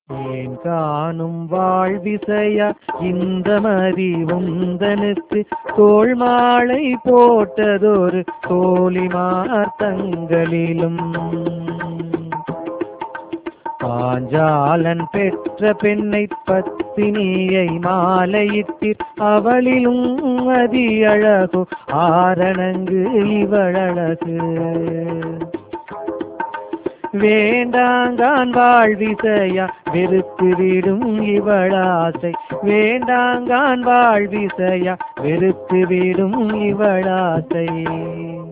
ஏன் காணும் வாழ்விசையா இந்த மதி உந்தனுக்கு தோள் மாலை போட்டதொரு தோழிமார் தங்களிலும் பாஞ்சாலன் பெற்ற பெண்ணை பத்தினியை மாலையிட்டிர் அவளிலும் அதி அழகு ஆரணங்கு இவழகு வேண்டாங்கான் வாழ்விசையா வெறுத்து விடும் இவளாசை வேண்டாங்கான் வாழ்விசையா வெறுத்து விடும் இவளாசை